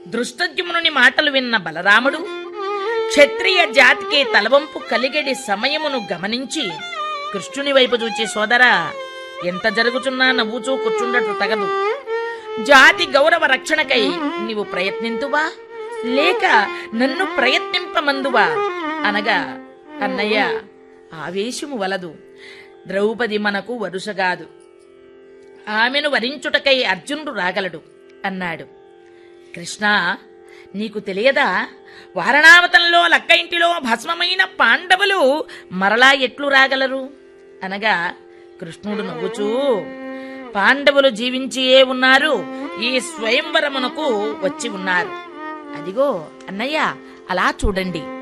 దృష్టద్యుమ్నుని మాటలు విన్న బలరాముడు క్షత్రియ జాతికి తలవంపు కలిగడి సమయమును గమనించి కృష్ణుని వైపు చూచి సోదరా ఎంత జరుగుతున్నా నవ్వుచూ కూర్చుండట్లు తగదు జాతి గౌరవ రక్షణకై నీవు ప్రయత్నింతువా లేక నన్ను ప్రయత్నింపమందువా అనగా అన్నయ్య ఆవేశము వలదు ద్రౌపది మనకు వరుసగాదు ఆమెను వరించుటకై అర్జునుడు రాగలడు అన్నాడు కృష్ణ నీకు తెలియదా వారణావతంలో లక్క ఇంటిలో భస్మమైన పాండవులు మరలా ఎట్లు రాగలరు అనగా కృష్ణుడు నవ్వుచూ పాండవులు జీవించియే ఉన్నారు ఈ స్వయంవరమునకు వచ్చి ఉన్నారు అదిగో అన్నయ్య అలా చూడండి